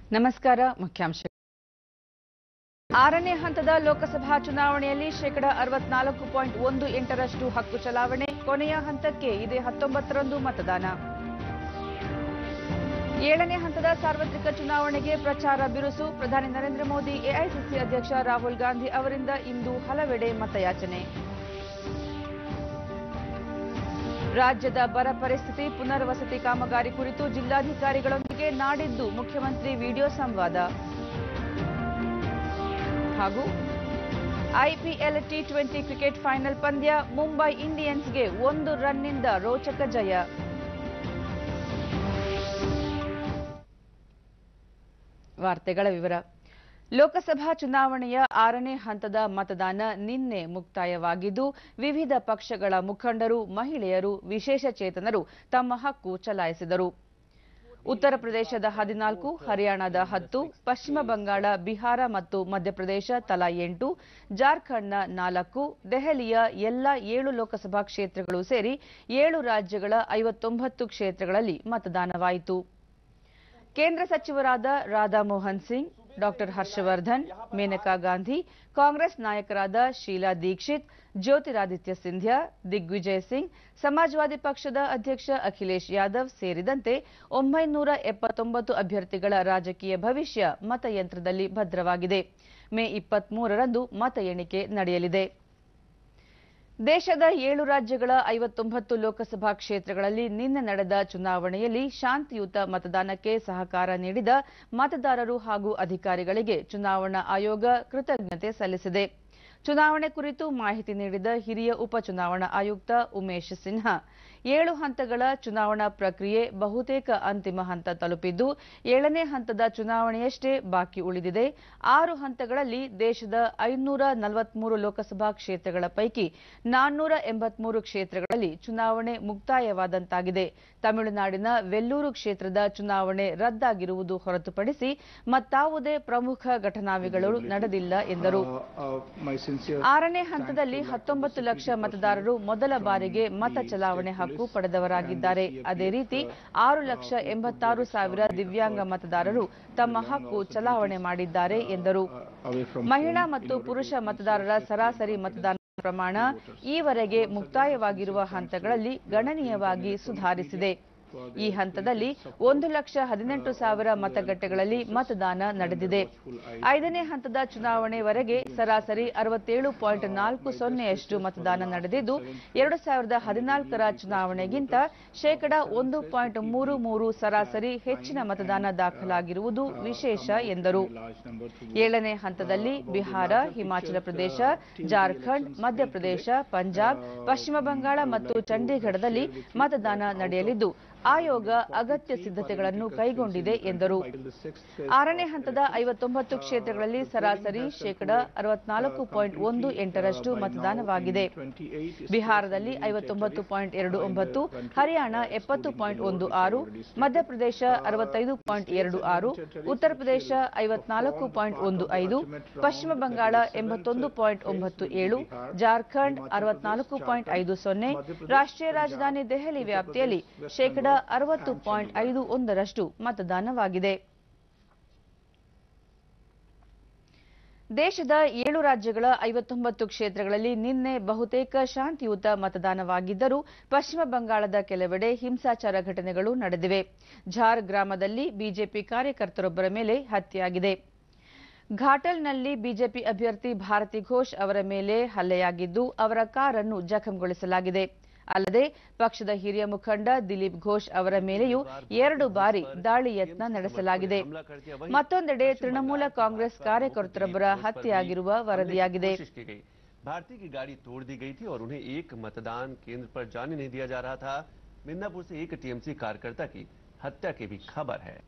ನಮಸ್ಕಾರ ಮುಖ್ಯಾಂಶ ಆರನೇ ಹಂತದ ಲೋಕಸಭಾ ಚುನಾವಣೆಯಲ್ಲಿ ಶೇಕಡ ಅರವತ್ನಾಲ್ಕು ಪಾಯಿಂಟ್ ಒಂದು ಎಂಟರಷ್ಟು ಹಕ್ಕು ಚಲಾವಣೆ ಕೊನೆಯ ಹಂತಕ್ಕೆ ಇದೇ ಹತ್ತೊಂಬತ್ತರಂದು ಮತದಾನ ಏಳನೇ ಹಂತದ ಸಾರ್ವತ್ರಿಕ ಚುನಾವಣೆಗೆ ಪ್ರಚಾರ ಬಿರುಸು ಪ್ರಧಾನಿ ನರೇಂದ್ರ ಮೋದಿ ಎಐಸಿಸಿ ಅಧ್ಯಕ್ಷ ರಾಹುಲ್ ಗಾಂಧಿ ಅವರಿಂದ ಇಂದು ಹಲವೆಡೆ ಮತಯಾಚನೆ ರಾಜ್ಯದ ಬರ ಪರಿಸ್ಥಿತಿ ಪುನರ್ವಸತಿ ಕಾಮಗಾರಿ ಕುರಿತು ಜಿಲ್ಲಾಧಿಕಾರಿಗಳೊಂದಿಗೆ ನಾಡಿದ್ದು ಮುಖ್ಯಮಂತ್ರಿ ವಿಡಿಯೋ ಸಂವಾದ ಹಾಗೂ IPL T twenty cricket final ಪಂದ್ಯ ಮುಂಬೈ ಇಂಡಿಯನ್ಸ್ಗೆ ಒಂದು ರನ್ನಿಂದ ರೋಚಕ ಜಯ ವಾರ್ತೆಗಳ ವಿವರ ಲೋಕಸಭಾ ಚುನಾವಣೆಯ ಆರನೇ ಹಂತದ ಮತದಾನ ನಿನ್ನೆ ಮುಕ್ತಾಯವಾಗಿದ್ದು ವಿವಿಧ ಪಕ್ಷಗಳ ಮುಖಂಡರು ಮಹಿಳೆಯರು ವಿಶೇಷಚೇತನರು ತಮ್ಮ ಹಕ್ಕು ಚಲಾಯಿಸಿದರು ಉತ್ತರ ಪ್ರದೇಶದ ಹದಿನಾಲ್ಕು ಹರಿಯಾಣದ ಹತ್ತು ಪಶ್ಚಿಮ ಬಂಗಾಳ ಬಿಹಾರ ಮತ್ತು ಮಧ್ಯಪ್ರದೇಶ ತಲಾ ಎಂಟು ಜಾರ್ಖಂಡ್ನ ನಾಲ್ಕು ದೆಹಲಿಯ ಎಲ್ಲ ಏಳು ಲೋಕಸಭಾ ಕ್ಷೇತ್ರಗಳು ಸೇರಿ ಏಳು ರಾಜ್ಯಗಳ ಐವತ್ತೊಂಬತ್ತು ಕ್ಷೇತ್ರಗಳಲ್ಲಿ ಮತದಾನವಾಯಿತು ಕೇಂದ್ರ ಸಚಿವರಾದ ರಾಧಾ ಮೋಹನ್ ಸಿಂಗ್ ಡಾಕ್ಟರ್ ಹರ್ಷವರ್ಧನ್ ಮೇನಕಾ ಗಾಂಧಿ ಕಾಂಗ್ರೆಸ್ ನಾಯಕರಾದ ಶೀಲಾ ದೀಕ್ಷಿತ್ ಜ್ಯೋತಿರಾದಿತ್ಯ ಸಿಂಧ್ಯಾ ದಿಗ್ವಿಜಯ್ ಸಿಂಗ್ ಸಮಾಜವಾದಿ ಪಕ್ಷದ ಅಧ್ಯಕ್ಷ ಅಖಿಲೇಶ್ ಯಾದವ್ ಸೇರಿದಂತೆ ಒಂಬೈನೂರ ಎಪ್ಪತ್ತೊಂಬತ್ತು ಅಭ್ಯರ್ಥಿಗಳ ರಾಜಕೀಯ ಭವಿಷ್ಯ ಮತಯಂತ್ರದಲ್ಲಿ ಭದ್ರವಾಗಿದೆ ಮೇ ಇಪ್ಪತ್ಮೂರರಂದು ಮತ ಎಣಿಕೆ ನಡೆಯಲಿದೆ ದೇಶದ ಏಳು ರಾಜ್ಯಗಳ ಐವತ್ತೊಂಬತ್ತು ಲೋಕಸಭಾ ಕ್ಷೇತ್ರಗಳಲ್ಲಿ ನಿನ್ನೆ ನಡೆದ ಚುನಾವಣೆಯಲ್ಲಿ ಶಾಂತಿಯುತ ಮತದಾನಕ್ಕೆ ಸಹಕಾರ ನೀಡಿದ ಮತದಾರರು ಹಾಗೂ ಅಧಿಕಾರಿಗಳಿಗೆ ಚುನಾವಣಾ ಆಯೋಗ ಕೃತಜ್ಞತೆ ಸಲ್ಲಿಸಿದೆ ಚುನಾವಣೆ ಕುರಿತು ಮಾಹಿತಿ ನೀಡಿದ ಹಿರಿಯ ಉಪಚುನಾವಣಾ ಆಯುಕ್ತ ಉಮೇಶ್ ಸಿನ್ಹಾ ಏಳು ಹಂತಗಳ ಚುನಾವಣಾ ಪ್ರಕ್ರಿಯೆ ಬಹುತೇಕ ಅಂತಿಮ ಹಂತ ತಲುಪಿದ್ದು ಏಳನೇ ಹಂತದ ಚುನಾವಣೆಯಷ್ಟೇ ಬಾಕಿ ಉಳಿದಿದೆ ಆರು ಹಂತಗಳಲ್ಲಿ ದೇಶದ ಐನೂರ ನಲವತ್ಮೂರು ಲೋಕಸಭಾ ಕ್ಷೇತ್ರಗಳ ಪೈಕಿ ನಾನ್ನೂರ ಎಂಬತ್ಮೂರು ಕ್ಷೇತ್ರಗಳಲ್ಲಿ ಚುನಾವಣೆ ಮುಕ್ತಾಯವಾದಂತಾಗಿದೆ ತಮಿಳುನಾಡಿನ ವೆಲ್ಲೂರು ಕ್ಷೇತ್ರದ ಚುನಾವಣೆ ರದ್ದಾಗಿರುವುದು ಹೊರತುಪಡಿಸಿ ಮತ್ತಾವುದೇ ಪ್ರಮುಖ ಘಟನಾವಳಿಗಳು ನಡೆದಿಲ್ಲ ಎಂದರು ಆರನೇ ಹಂತದಲ್ಲಿ ಹತ್ತೊಂಬತ್ತು ಲಕ್ಷ ಮತದಾರರು ಮೊದಲ ಬಾರಿಗೆ ಮತ ಚಲಾವಣೆ ಹಕ್ಕು ಪಡೆದವರಾಗಿದ್ದಾರೆ ಅದೇ ರೀತಿ ಆರು ಲಕ್ಷ ಎಂಬತ್ತಾರು ಸಾವಿರ ದಿವ್ಯಾಂಗ ಮತದಾರರು ತಮ್ಮ ಹಕ್ಕು ಚಲಾವಣೆ ಮಾಡಿದ್ದಾರೆ ಎಂದರು ಮಹಿಳಾ ಮತ್ತು ಪುರುಷ ಮತದಾರರ ಸರಾಸರಿ ಮತದಾನ ಪ್ರಮಾಣ ಈವರೆಗೆ ಮುಕ್ತಾಯವಾಗಿರುವ ಹಂತಗಳಲ್ಲಿ ಗಣನೀಯವಾಗಿ ಸುಧಾರಿಸಿದೆ ಈ ಹಂತದಲ್ಲಿ ಒಂದು ಲಕ್ಷ ಹದಿನೆಂಟು ಸಾವಿರ ಮತಗಟ್ಟೆಗಳಲ್ಲಿ ಮತದಾನ ನಡೆದಿದೆ ಐದನೇ ಹಂತದ ಚುನಾವಣೆವರೆಗೆ ಸರಾಸರಿ ಅರವತ್ತೇಳು ಪಾಯಿಂಟ್ ನಾಲ್ಕು ಸೊನ್ನೆಯಷ್ಟು ಮತದಾನ ನಡೆದಿದ್ದು ಎರಡು ಸಾವಿರದ ಹದಿನಾಲ್ಕರ ಚುನಾವಣೆಗಿಂತ ಶೇಕಡ ಒಂದು ಪಾಯಿಂಟ್ ಮೂರು ಮೂರು ಸರಾಸರಿ ಹೆಚ್ಚಿನ ಮತದಾನ ದಾಖಲಾಗಿರುವುದು ವಿಶೇಷ ಎಂದರು ಏಳನೇ ಹಂತದಲ್ಲಿ ಬಿಹಾರ ಹಿಮಾಚಲ ಪ್ರದೇಶ ಜಾರ್ಖಂಡ್ ಮಧ್ಯಪ್ರದೇಶ ಪಂಜಾಬ್ ಪಶ್ಚಿಮ ಬಂಗಾಳ ಮತ್ತು ಚಂಡೀಗಢದಲ್ಲಿ ಮತದಾನ ನಡೆಯಲಿದ್ದು ಆಯೋಗ ಅಗತ್ಯ ಸಿದ್ಧತೆಗಳನ್ನು ಕೈಗೊಂಡಿದೆ ಎಂದರು ಆರನೇ ಹಂತದ ಐವತ್ತೊಂಬತ್ತು ಕ್ಷೇತ್ರಗಳಲ್ಲಿ ಸರಾಸರಿ ಶೇಕಡ ಅರವತ್ನಾಲ್ಕು ಪಾಯಿಂಟ್ ಒಂದು ಎಂಟರಷ್ಟು ಮತದಾನವಾಗಿದೆ ಬಿಹಾರದಲ್ಲಿ ಐವತ್ತೊಂಬತ್ತು ಪಾಯಿಂಟ್ ಎರಡು ಒಂಬತ್ತು ಹರಿಯಾಣ ಎಪ್ಪತ್ತು ಪಾಯಿಂಟ್ ಒಂದು ಆರು ಮಧ್ಯಪ್ರದೇಶ ಅರವತ್ತೈದು ಪಾಯಿಂಟ್ ಎರಡು ಆರು ಉತ್ತರ ಪ್ರದೇಶ ಐವತ್ನಾಲ್ಕು ಪಾಯಿಂಟ್ ಒಂದು ಐದು ಪಶ್ಚಿಮ ಬಂಗಾಳ ಎಂಬತ್ತೊಂದು ಪಾಯಿಂಟ್ ಒಂಬತ್ತು ಏಳು ಜಾರ್ಖಂಡ್ ಅರವತ್ನಾಲ್ಕು ಪಾಯಿಂಟ್ ಐದು ಸೊನ್ನೆ ರಾಷ್ಟ್ರೀಯ ರಾಜಧಾನಿ ದೆಹಲಿ ವ್ಯಾಪ್ತಿಯಲ್ಲಿ ಶೇಕಡ ಅರವತ್ತು ಪಾಯಿಂಟ್ ಐದು ಒಂದರಷ್ಟು ಮತದಾನವಾಗಿದೆ ದೇಶದ ಏಳು ರಾಜ್ಯಗಳ ಐವತ್ತೊಂಬತ್ತು ಕ್ಷೇತ್ರಗಳಲ್ಲಿ ನಿನ್ನೆ ಬಹುತೇಕ ಶಾಂತಿಯುತ ಮತದಾನವಾಗಿದ್ದರೂ ಪಶ್ಚಿಮ ಬಂಗಾಳದ ಕೆಲವೆಡೆ ಹಿಂಸಾಚಾರ ಘಟನೆಗಳು ನಡೆದಿವೆ ಝಾರ್ ಗ್ರಾಮದಲ್ಲಿ ಬಿಜೆಪಿ ಕಾರ್ಯಕರ್ತರೊಬ್ಬರ ಮೇಲೆ ಹತ್ಯೆಯಾಗಿದೆ ಘಾಟಲ್ನಲ್ಲಿ ಬಿಜೆಪಿ ಅಭ್ಯರ್ಥಿ ಭಾರತಿ ಘೋಷ್ ಅವರ ಮೇಲೆ ಹಲ್ಲೆಯಾಗಿದ್ದು ಅವರ ಕಾರನ್ನು ಜಖಂಗೊಳಿಸಲಾಗಿದೆ ಅಲ್ಲದೆ ಪಕ್ಷದ ಹಿರಿಯ ಮುಖಂಡ ದಿಲೀಪ್ ಘೋಷ್ ಅವರ ಮೇಲೆಯೂ ಎರಡು ಬಾರಿ ದಾಳಿ ಯತ್ನ ನಡೆಸಲಾಗಿದೆ ಮತ್ತೊಂದೆಡೆ ತೃಣಮೂಲ ಕಾಂಗ್ರೆಸ್ ಕಾರ್ಯಕರ್ತರೊಬ್ಬರ ಹತ್ಯೆಯಾಗಿರುವ ವರದಿಯಾಗಿದೆ कोशिश की गई भारती की गाड़ी तोड़ दी गई थी और उन्हें एक मतदान केंद्र पर जाने नहीं दिया जा रहा था मिदनापुर से एक टीएमसी कार्यकर्ता की हत्या की भी खबर है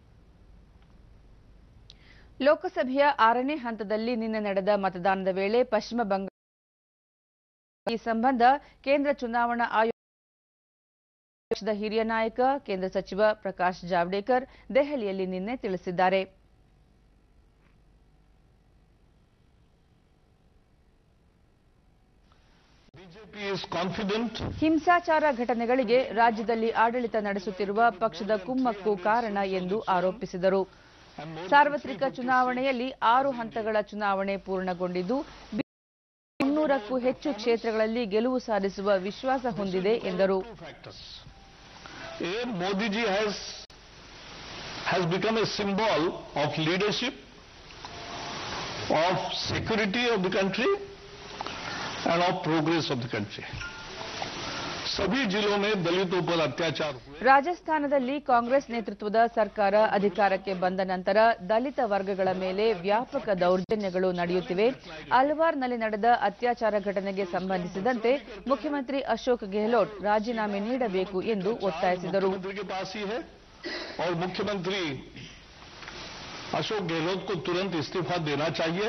ಲೋಕಸಭೆಯ ಆರನೇ ಹಂತದಲ್ಲಿ ನಿನ್ನೆ ನಡೆದ ಮತದಾನದ ವೇಳೆ ಪಶ್ಚಿಮ ಬಂಗಾಳ ಈ ಸಂಬಂಧ ಕೇಂದ್ರ ಚುನಾವಣಾ ಆಯೋಗ ಪಕ್ಷದ ಹಿರಿಯ ನಾಯಕ ಕೇಂದ್ರ ಸಚಿವ ಪ್ರಕಾಶ್ ಜಾವಡೇಕರ್ ದೆಹಲಿಯಲ್ಲಿ ನಿನ್ನೆ ತಿಳಿಸಿದ್ದಾರೆ BJP is confident ಹಿಂಸಾಚಾರ ಘಟನೆಗಳಿಗೆ ರಾಜ್ಯದಲ್ಲಿ ಆಡಳಿತ ನಡೆಸುತ್ತಿರುವ ಪಕ್ಷದ ಕುಮ್ಮಕ್ಕು ಕಾರಣ ಎಂದು ಆರೋಪಿಸಿದರು ಸಾರ್ವತ್ರಿಕ ಚುನಾವಣೆಯಲ್ಲಿ ಆರು ಹಂತಗಳ ಚುನಾವಣೆ ಪೂರ್ಣಗೊಂಡಿದ್ದು ಮುನ್ನೂರಕ್ಕೂ ಹೆಚ್ಚು ಕ್ಷೇತ್ರಗಳಲ್ಲಿ ಗೆಲುವು ಸಾಧಿಸುವ ವಿಶ್ವಾಸ ಹೊಂದಿದೆ ಎಂದರು two factors. A, Modi ji has, has become a symbol of leadership, of security of the country, and of progress of the country. सभी जिलों में दलितों पर अत्याचार हुए ರಾಜಸ್ಥಾನದಲ್ಲಿ ಕಾಂಗ್ರೆಸ್ ನೇತೃತ್ವದ ಸರ್ಕಾರ ಅಧಿಕಾರಕ್ಕೆ ಬಂದ ನಂತರ ದಲಿತ ವರ್ಗಗಳ ಮೇಲೆ ವ್ಯಾಪಕ ದೌರ್ಜನ್ಯಗಳು ನಡೆಯುತ್ತಿವೆ ಅಲ್ವಾರ್ನಲ್ಲಿ ನಡೆದ ಅತ್ಯಾಚಾರ ಘಟನೆಗೆ ಸಂಬಂಧಿಸಿದಂತೆ ಮುಖ್ಯಮಂತ್ರಿ ಅಶೋಕ್ ಗೆಹ್ಲೋಟ್ ರಾಜೀನಾಮೆ ನೀಡಬೇಕು ಎಂದು ಒತ್ತಾಯಿಸಿದರು मुख्यमंत्री के पास ही है और मुख्यमंत्री अशोक गहलोत को तुरंत इस्तीफा देना चाहिए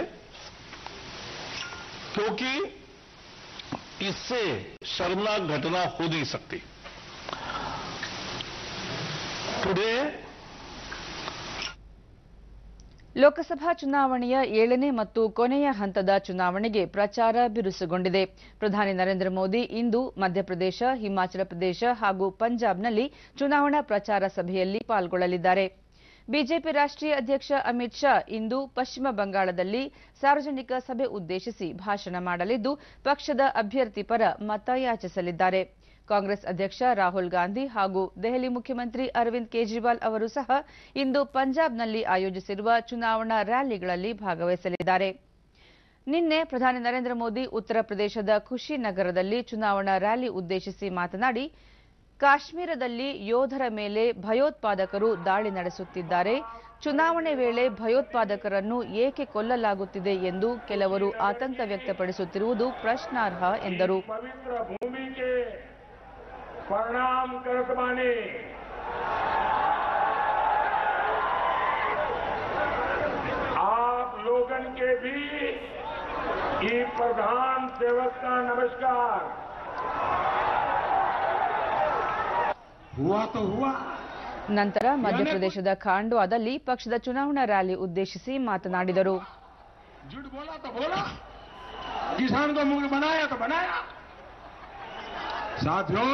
क्योंकि इससे शर्मनाक घटना हो नहीं सकती टुडे ಲೋಕಸಭಾ ಚುನಾವಣೆಯ ಏಳನೇ ಮತ್ತು ಕೊನೆಯ ಹಂತದ ಚುನಾವಣೆಗೆ ಪ್ರಚಾರ ಬಿರುಸುಗೊಂಡಿದೆ ಪ್ರಧಾನಿ ನರೇಂದ್ರ ಮೋದಿ ಇಂದು ಮಧ್ಯಪ್ರದೇಶ ಹಿಮಾಚಲ ಪ್ರದೇಶ ಹಾಗೂ ಪಂಜಾಬ್ನಲ್ಲಿ ಚುನಾವಣಾ ಪ್ರಚಾರ ಸಭೆಯಲ್ಲಿ ಪಾಲ್ಗೊಳ್ಳಲಿದ್ದಾರೆ ಬಿಜೆಪಿ ರಾಷ್ಟ್ರೀಯ ಅಧ್ಯಕ್ಷ ಅಮಿತ್ ಶಾ ಇಂದು ಪಶ್ಚಿಮ ಬಂಗಾಳದಲ್ಲಿ ಸಾರ್ವಜನಿಕ ಸಭೆ ಉದ್ದೇಶಿಸಿ ಭಾಷಣ ಮಾಡಲಿದ್ದು ಪಕ್ಷದ ಅಭ್ಯರ್ಥಿ ಪರ ಮತ ಯಾಚಿಸಲಿದ್ದಾರೆ ಕಾಂಗ್ರೆಸ್ ಅಧ್ಯಕ್ಷ ರಾಹುಲ್ ಗಾಂಧಿ ಹಾಗೂ ದೆಹಲಿ ಮುಖ್ಯಮಂತ್ರಿ ಅರವಿಂದ್ ಕೇಜ್ರಿವಾಲ್ ಅವರು ಸಹ ಇಂದು ಪಂಜಾಬ್ನಲ್ಲಿ ಆಯೋಜಿಸಿರುವ ಚುನಾವಣಾ ರ್ಯಾಲಿಗಳಲ್ಲಿ ಭಾಗವಹಿಸಲಿದ್ದಾರೆ ನಿನ್ನೆ ಪ್ರಧಾನಿ ನರೇಂದ್ರ ಮೋದಿ ಉತ್ತರ ಪ್ರದೇಶದ ಖುಷಿನಗರದಲ್ಲಿ ಚುನಾವಣಾ ರ್ಯಾಲಿ ಉದ್ದೇಶಿಸಿ ಮಾತನಾಡಿ ಕಾಶ್ಮೀರದಲ್ಲಿ ಯೋಧರ ಮೇಲೆ ಭಯೋತ್ಪಾದಕರು ದಾಳಿ ನಡೆಸುತ್ತಿದ್ದಾರೆ ಚುನಾವಣೆ ವೇಳೆ ಭಯೋತ್ಪಾದಕರನ್ನು ಏಕೆ ಕೊಲ್ಲಲಾಗುತ್ತಿದೆ ಎಂದು ಕೆಲವರು ಆತಂಕ ವ್ಯಕ್ತಪಡಿಸುತ್ತಿರುವುದು ಪ್ರಶ್ನಾರ್ಹ ಎಂದರು पवित्र भूमि के परिणाम करत बानी आप लोगन के भी ई प्रधान सेवक का नमस्कार हुआ तो हुआ ನಂತರ ಮಧ್ಯಪ್ರದೇಶದ ಖಾಂಡ್ವಾದಲ್ಲಿ ಪಕ್ಷದ ಚುನಾವಣಾ ರ್ಯಾಲಿ ಉದ್ದೇಶಿಸಿ ಮಾತನಾಡಿದರು झूठ बोला तो बोला किसान को मुख्य बनाया तो बनाया साथियों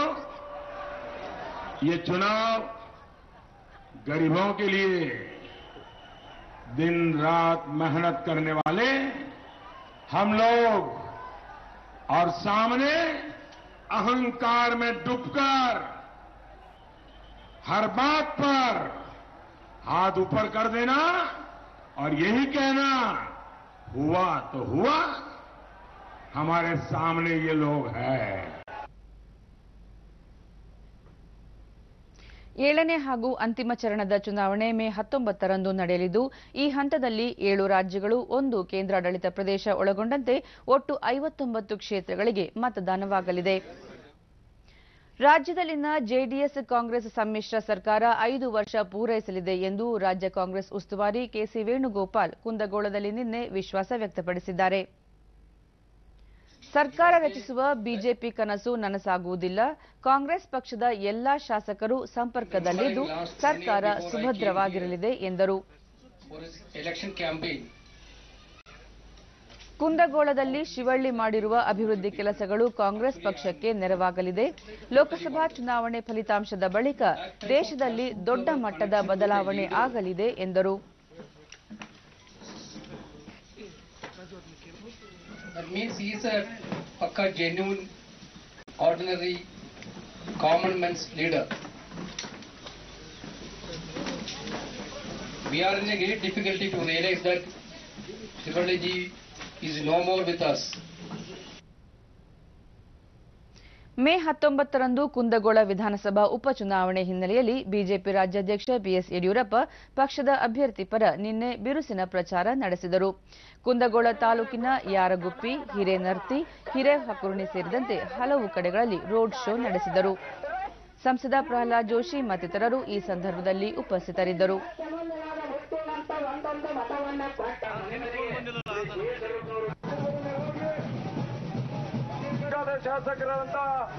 ये चुनाव गरीबों के लिए दिन रात मेहनत करने वाले हम लोग और सामने अहंकार में डूबकर हर बात पर हाथ ऊपर कर देना और यही कहना हुआ तो हुआ हमारे सामने ये लोग हैं ಏಳನೇ ಹಾಗೂ ಅಂತಿಮ ಚರಣದ ಚುನಾವಣೆ ಮೇ ಹತ್ತೊಂಬತ್ತರಂದು ನಡೆಯಲಿದ್ದು ಈ ಹಂತದಲ್ಲಿ ಏಳು ರಾಜ್ಯಗಳು ಒಂದು ಕೇಂದ್ರಾಡಳಿತ ಪ್ರದೇಶ ಒಳಗೊಂಡಂತೆ ಒಟ್ಟು ಐವತ್ತೊಂಬತ್ತು ಕ್ಷೇತ್ರಗಳಿಗೆ ಮತದಾನವಾಗಲಿದೆ ರಾಜ್ಯದಲ್ಲಿನ ಜೆಡಿಎಸ್ ಕಾಂಗ್ರೆಸ್ ಸಮ್ಮಿಶ್ರ ಸರ್ಕಾರ ಐದು ವರ್ಷ ಪೂರೈಸಲಿದೆ ಎಂದು ರಾಜ್ಯ ಕಾಂಗ್ರೆಸ್ ಉಸ್ತುವಾರಿ ಕೆಸಿ ವೇಣುಗೋಪಾಲ್ ಕುಂದಗೋಳದಲ್ಲಿ ನಿನ್ನೆ ವಿಶ್ವಾಸ ವ್ಯಕ್ತಪಡಿಸಿದ್ದಾರೆ ಸರ್ಕಾರ ರಚಿಸುವ ಬಿಜೆಪಿ ಕನಸು ನನಸಾಗುವುದಿಲ್ಲ ಕಾಂಗ್ರೆಸ್ ಪಕ್ಷದ ಎಲ್ಲಾ ಶಾಸಕರು ಸಂಪರ್ಕದಲ್ಲಿದ್ದು ಸರ್ಕಾರ ಸುಭದ್ರವಾಗಿರಲಿದೆ ಎಂದರು for his election campaign. ಕುಂದಗೋಳದಲ್ಲಿ Shivalli ಮಾಡಿರುವ ಅಭಿವೃದ್ಧಿ ಕೆಲಸಗಳು ಕಾಂಗ್ರೆಸ್ ಪಕ್ಷಕ್ಕೆ ನೆರವಾಗಲಿದೆ ಲೋಕಸಭಾ ಚುನಾವಣೆ ಫಲಿತಾಂಶದ ಬಳಿಕ ದೇಶದಲ್ಲಿ ದೊಡ್ಡ ಮಟ್ಟದ ಬದಲಾವಣೆ ಆಗಲಿದೆ ಎಂದರು That means he is a pakka genuine, ordinary, common man's leader. We are in a great difficulty to realize that Shivaji is no more with us. May ಹತ್ತೊಂಬತ್ತರಂದು ಕುಂದಗೋಳ ವಿಧಾನಸಭಾ ಉಪಚುನಾವಣೆ ಹಿನ್ನೆಲೆಯಲ್ಲಿ ಬಿಜೆಪಿ ರಾಜ್ಯಾಧ್ಯಕ್ಷ ಬಿಎಸ್ ಯಡಿಯೂರಪ್ಪ ಪಕ್ಷದ ಅಭ್ಯರ್ಥಿ ಪರ ನಿನ್ನೆ ಬಿರುಸಿನ ಪ್ರಚಾರ ನಡೆಸಿದರು ಕುಂದಗೋಳ ತಾಲೂಕಿನ ಯಾರಗುಪ್ಪಿ ಹಿರೇನರ್ತಿ ಹಿರೇಹಕುರ್ಣಿ ಸೇರಿದಂತೆ ಹಲವು ಕಡೆಗಳಲ್ಲಿ ರೋಡ್ ಶೋ ನಡೆಸಿದರು ಸಂಸದ ಪ್ರಹ್ಲಾದ್ ಜೋಶಿ ಮತ್ತಿತರರು ಈ ಸಂದರ್ಭದಲ್ಲಿ ಉಪಸ್ಥಿತರಿದ್ದರು ಶಾಸಕರಾದಂತ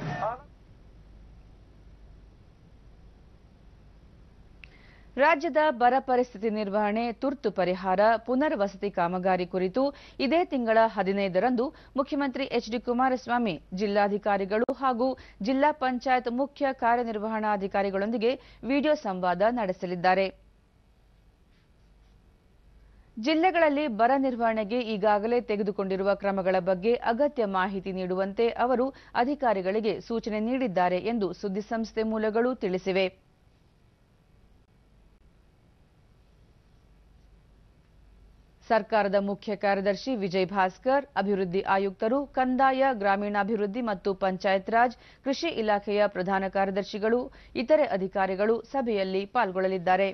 ರಾಜ್ಯದ ಬರ ಪರಿಸ್ಥಿತಿ ನಿರ್ವಹಣೆ ತುರ್ತು ಪರಿಹಾರ ಪುನರ್ವಸತಿ ಕಾಮಗಾರಿ ಕುರಿತು ಇದೇ ತಿಂಗಳ ಹದಿನೈದರಂದು ಮುಖ್ಯಮಂತ್ರಿ ಎಚ್ ಡಿ ಕುಮಾರಸ್ವಾಮಿ ಜಿಲ್ಲಾಧಿಕಾರಿಗಳು ಹಾಗೂ ಜಿಲ್ಲಾ ಪಂಚಾಯತ್ ಮುಖ್ಯ ಕಾರ್ಯನಿರ್ವಹಣಾಧಿಕಾರಿಗಳೊಂದಿಗೆ ವಿಡಿಯೋ ಸಂವಾದ ನಡೆಸಲಿದ್ದಾರೆ ಜಿಲ್ಲೆಗಳಲ್ಲಿ ಬರ ನಿರ್ವಹಣೆಗೆ ಈಗಾಗಲೇ ತೆಗೆದುಕೊಂಡಿರುವ ಕ್ರಮಗಳ ಬಗ್ಗೆ ಅಗತ್ಯ ಮಾಹಿತಿ ನೀಡುವಂತೆ ಅವರು ಅಧಿಕಾರಿಗಳಿಗೆ ಸೂಚನೆ ನೀಡಿದ್ದಾರೆ ಎಂದು ಸುದ್ದಿಸಂಸ್ಥೆ ಮೂಲಗಳು ತಿಳಿಸಿವೆ ಸರ್ಕಾರದ ಮುಖ್ಯ ಕಾರ್ಯದರ್ಶಿ ವಿಜಯ್ ಭಾಸ್ಕರ್ ಅಭಿವೃದ್ಧಿ ಆಯುಕ್ತರು ಕಂದಾಯ ಗ್ರಾಮೀಣಾಭಿವೃದ್ಧಿ ಮತ್ತು ಪಂಚಾಯತ್ ರಾಜ್ ಕೃಷಿ ಇಲಾಖೆಯ ಪ್ರಧಾನ ಕಾರ್ಯದರ್ಶಿಗಳು ಇತರೆ ಅಧಿಕಾರಿಗಳು ಸಭೆಯಲ್ಲಿ ಪಾಲ್ಗೊಳ್ಳಲಿದ್ದಾರೆ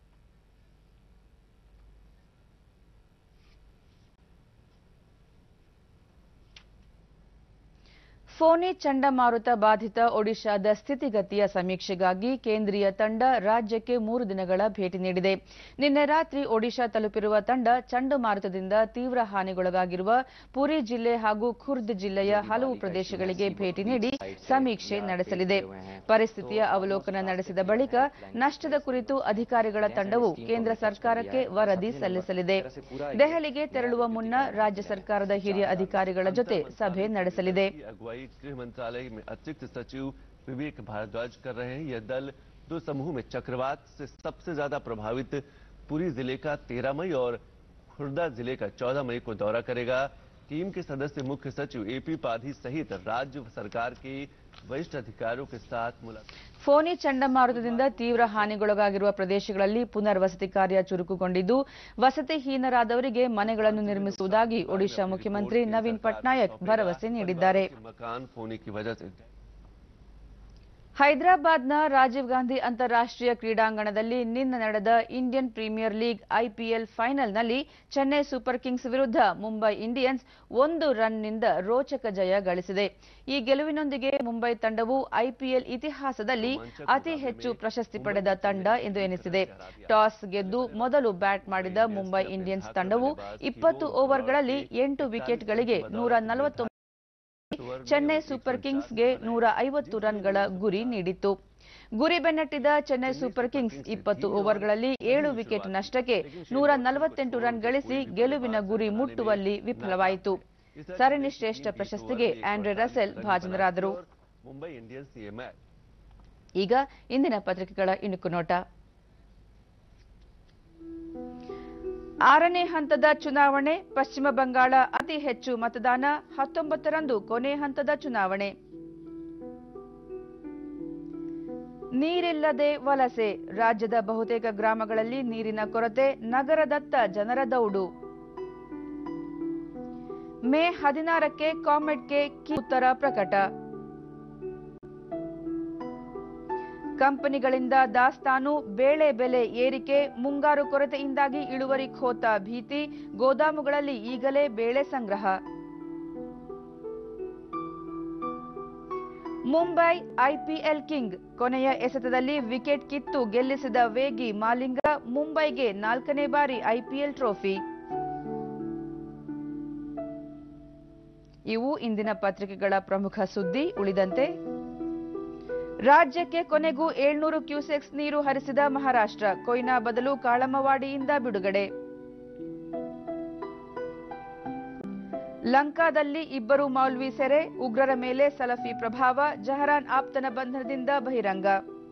ಫೋನಿ ಚಂಡಮಾರುತ ಬಾಧಿತ ಒಡಿಶಾದ ಸ್ಥಿತಿಗತಿಯ ಸಮೀಕ್ಷೆಗಾಗಿ ಕೇಂದ್ರೀಯ ತಂಡ ರಾಜ್ಯಕ್ಕೆ ಮೂರು ದಿನಗಳ ಭೇಟಿ ನೀಡಿದೆ ನಿನ್ನೆ ರಾತ್ರಿ ಒಡಿಶಾ ತಲುಪಿರುವ ತಂಡ ಚಂಡಮಾರುತದಿಂದ ತೀವ್ರ ಹಾನಿಗೊಳಗಾಗಿರುವ ಪುರಿ ಜಿಲ್ಲೆ ಹಾಗೂ ಖುರ್ದ್ ಜಿಲ್ಲೆಯ ಹಲವು ಪ್ರದೇಶಗಳಿಗೆ ಭೇಟಿ ನೀಡಿ ಸಮೀಕ್ಷೆ ನಡೆಸಲಿದೆ ಪರಿಸ್ಥಿತಿಯ ಅವಲೋಕನ ನಡೆಸಿದ ಬಳಿಕ ನಷ್ಟದ ಕುರಿತು ಅಧಿಕಾರಿಗಳ ತಂಡವು ಕೇಂದ್ರ ಸರ್ಕಾರಕ್ಕೆ ವರದಿ ಸಲ್ಲಿಸಲಿದೆ ದೆಹಲಿಗೆ ತೆರಳುವ ಮುನ್ನ ರಾಜ್ಯ ಸರ್ಕಾರದ ಹಿರಿಯ ಅಧಿಕಾರಿಗಳ ಜೊತೆ ಸಭೆ ನಡೆಸಲಿದೆ की अगुवाई गृह मंत्रालय में अतिरिक्त सचिव विवेक भारद्वाज कर रहे हैं यह दल दो समूह में चक्रवात से सबसे ज्यादा प्रभावित पुरी जिले का 13 मई और खुर्दा जिले का 14 मई को दौरा करेगा टीम के सदस्य मुख्य सचिव एपी पाधी सहित राज्य सरकार के वरिष्ठ अधिकारियों के साथ मुलाकात ಫೋನಿ ಚಂಡಮಾರುತದಿಂದ ತೀವ್ರ ಹಾನಿಗೊಳಗಾಗಿರುವ ಪ್ರದೇಶಗಳಲ್ಲಿ ಪುನರ್ವಸತಿ ಕಾರ್ಯ ಚುರುಕುಗೊಂಡಿದ್ದು ವಸತಿಹೀನರಾದವರಿಗೆ ಮನೆಗಳನ್ನು ನಿರ್ಮಿಸುವುದಾಗಿ ಒಡಿಶಾ ಮುಖ್ಯಮಂತ್ರಿ ನವೀನ್ ಪಟ್ನಾಯಕ್ ಭರವಸೆ ನೀಡಿದ್ದಾರೆ मकान फोनी की वजह से ಹೈದರಾಬಾದ್ನ ರಾಜೀವ್ ಗಾಂಧಿ ಅಂತಾರಾಷ್ಟ್ರೀಯ ಕ್ರೀಡಾಂಗಣದಲ್ಲಿ ನಿನ್ನೆ ನಡೆದ ಇಂಡಿಯನ್ ಪ್ರೀಮಿಯರ್ ಲೀಗ್ ಐಪಿಎಲ್ ಫೈನಲ್ನಲ್ಲಿ ಚೆನ್ನೈ ಸೂಪರ್ ಕಿಂಗ್ಸ್ ವಿರುದ್ಧ ಮುಂಬೈ ಇಂಡಿಯನ್ಸ್ ಒಂದು ರನ್ನಿಂದ ರೋಚಕ ಜಯ ಗಳಿಸಿದೆ ಈ ಗೆಲುವಿನೊಂದಿಗೆ ಮುಂಬೈ ತಂಡವು ಐಪಿಎಲ್ ಇತಿಹಾಸದಲ್ಲಿ ಅತಿ ಹೆಚ್ಚು ಪ್ರಶಸ್ತಿ ಪಡೆದ ತಂಡ ಎಂದು ಎನಿಸಿದೆ ಟಾಸ್ ಗೆದ್ದು ಮೊದಲು ಬ್ಯಾಟ್ ಮಾಡಿದ ಮುಂಬೈ ಇಂಡಿಯನ್ಸ್ ತಂಡವು ಇಪ್ಪತ್ತು ಓವರ್ಗಳಲ್ಲಿ ಎಂಟು ವಿಕೆಟ್ಗಳಿಗೆ ನೂರ ನಲವತ್ತೊಂಬತ್ತು ಚೆನ್ನೈ ಸೂಪರ್ ಕಿಂಗ್ಸ್ಗೆ ನೂರ ಐವತ್ತು ರನ್ಗಳ ಗುರಿ ನೀಡಿತ್ತು ಗುರಿ ಬೆನ್ನಟ್ಟಿದ ಚೆನ್ನೈ ಸೂಪರ್ ಕಿಂಗ್ಸ್ ಇಪ್ಪತ್ತು ಓವರ್ಗಳಲ್ಲಿ ಏಳು ವಿಕೆಟ್ ನಷ್ಟಕ್ಕೆ ನೂರ ನಲವತ್ತೆಂಟು ರನ್ ಗಳಿಸಿ ಗೆಲುವಿನ ಗುರಿ ಮುಟ್ಟುವಲ್ಲಿ ವಿಫಲವಾಯಿತು ಸರಣಿ ಶ್ರೇಷ್ಠ ಪ್ರಶಸ್ತಿಗೆ ಆಂಡ್ರೆ ರಸೆಲ್ ಭಾಜನರಾದರು मुंबई इंडियंस ये मैच ಈಗ ಇಂದಿನ ಪತ್ರಿಕೆಗಳ ಇಣುಕು ನೋಟ ಆರನೇ ಹಂತದ ಚುನಾವಣೆ ಪಶ್ಚಿಮ ಬಂಗಾಳ ಅತಿ ಹೆಚ್ಚು ಮತದಾನ ಹತ್ತೊಂಬತ್ತರಂದು ಕೊನೆ ಹಂತದ ಚುನಾವಣೆ ನೀರಿಲ್ಲದೆ ವಲಸೆ ರಾಜ್ಯದ ಬಹುತೇಕ ಗ್ರಾಮಗಳಲ್ಲಿ ನೀರಿನ ಕೊರತೆ ನಗರದತ್ತ ಜನರ ದೌಡು ಮೇ ಹದಿನಾರಕ್ಕೆ ಕಾಮೆಟ್ಗೆ ಕೀ ಉತ್ತರ ಪ್ರಕಟ ಕಂಪನಿಗಳಿಂದ ದಾಸ್ತಾನು ಬೇಳೆ ಬೆಲೆ ಏರಿಕೆ ಮುಂಗಾರು ಕೊರತೆಯಿಂದಾಗಿ ಇಳುವರಿ ಖೋತ ಭೀತಿ ಗೋದಾಮುಗಳಲ್ಲಿ ಈಗಲೇ ಬೇಳೆ ಸಂಗ್ರಹ ಮುಂಬೈ ಐಪಿಎಲ್ ಕಿಂಗ್ ಕೊನೆಯ ಎಸೆತದಲ್ಲಿ ವಿಕೆಟ್ ಕಿತ್ತು ಗೆಲ್ಲಿಸಿದ ವೇಗಿ ಮಾಲಿಂಗ ಮುಂಬೈಗೆ ನಾಲ್ಕನೇ ಬಾರಿ ಐಪಿಎಲ್ ಟ್ರೋಫಿ ಇವು ಇಂದಿನ ಪತ್ರಿಕೆಗಳ ಪ್ರಮುಖ ಸುದ್ದಿ ಉಳಿದಂತೆ ರಾಜ್ಯಕ್ಕೆ ಕೊನೆಗೂ ಏಳ್ನೂರು ಕ್ಯೂಸೆಕ್ಸ್ ನೀರು ಹರಿಸಿದ ಮಹಾರಾಷ್ಟ್ರ ಕೊಯ್ನಾ ಬದಲು ಕಾಳಮವಾಡಿಯಿಂದ ಬಿಡುಗಡೆ ಲಂಕಾದಲ್ಲಿ ಇಬ್ಬರು ಮೌಲ್ವಿ ಸೆರೆ ಉಗ್ರರ ಮೇಲೆ ಸಲಫಿ ಪ್ರಭಾವ ಜಹರಾನ್ ಆಪ್ತನ ಬಂಧನದಿಂದ ಬಹಿರಂಗ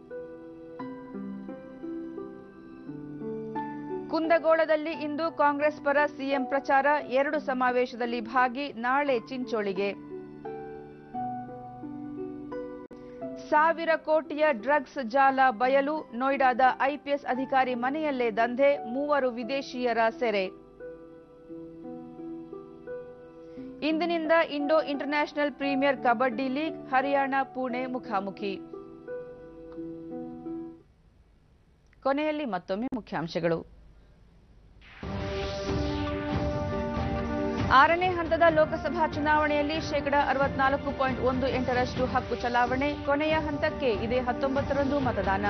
ಕುಂದಗೋಳದಲ್ಲಿ ಇಂದು ಕಾಂಗ್ರೆಸ್ ಪರ ಸಿಎಂ ಪ್ರಚಾರ ಎರಡು ಸಮಾವೇಶದಲ್ಲಿ ಭಾಗಿ ನಾಳೆ ಚಿಂಚೋಳಿಗೆ ಸಾವಿರ ಕೋಟಿಯ ಡ್ರಗ್ಸ್ ಜಾಲ ಬಯಲು ನೋಯ್ಡಾದ ಐಪಿಎಸ್ ಅಧಿಕಾರಿ ಮನೆಯಲ್ಲೇ ದಂಧೆ ಮೂವರು ವಿದೇಶಿಯರ ಸೆರೆ ಇಂದಿನಿಂದ Indo International Premier kabaddi league Haryana Pune ಮುಖಾಮುಖಿ ಕೊನೆಯಲ್ಲಿ ಮತ್ತೊಮ್ಮೆ ಮುಖ್ಯಾಂಶಗಳು ಆರನೇ ಹಂತದ ಲೋಕಸಭಾ ಚುನಾವಣೆಯಲ್ಲಿ ಶೇಕಡ ಅರವತ್ನಾಲ್ಕು ಪಾಯಿಂಟ್ ಒಂದು ಎಂಟರಷ್ಟು ಹಕ್ಕು ಚಲಾವಣೆ ಕೊನೆಯ ಹಂತಕ್ಕೆ ಇದೇ ಹತ್ತೊಂಬತ್ತರಂದು ಮತದಾನ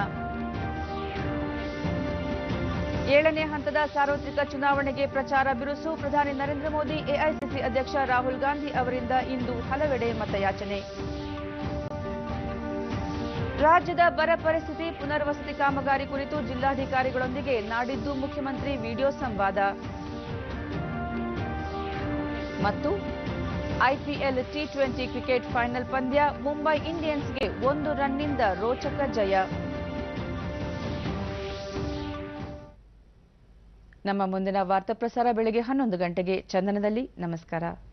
ಏಳನೇ ಹಂತದ ಸಾರ್ವತ್ರಿಕ ಚುನಾವಣೆಗೆ ಪ್ರಚಾರ ಬಿರುಸು ಪ್ರಧಾನಿ ನರೇಂದ್ರ ಮೋದಿ ಎಐಸಿಸಿ ಅಧ್ಯಕ್ಷ ರಾಹುಲ್ ಗಾಂಧಿ ಅವರಿಂದ ಇಂದು ಹಲವೆಡೆ ಮತಯಾಚನೆ ರಾಜ್ಯದ ಬರ ಪರಿಸ್ಥಿತಿ ಪುನರ್ವಸತಿ ಕಾಮಗಾರಿ ಕುರಿತು ಜಿಲ್ಲಾಧಿಕಾರಿಗಳೊಂದಿಗೆ ನಾಡಿದ್ದು ಮುಖ್ಯಮಂತ್ರಿ ವಿಡಿಯೋ ಸಂವಾದ ಮತ್ತು IPL T twenty cricket final ಪಂದ್ಯ ಮುಂಬೈ ಇಂಡಿಯನ್ಸ್ಗೆ ಒಂದು ರನ್ನಿಂದ ರೋಚಕ ಜಯ ನಮ್ಮ ಮುಂದಿನ ವಾರ್ತಾ ಪ್ರಸಾರ ಬೆಳಗ್ಗೆ ಹನ್ನೊಂದು ಗಂಟೆಗೆ ಚಂದನದಲ್ಲಿ ನಮಸ್ಕಾರ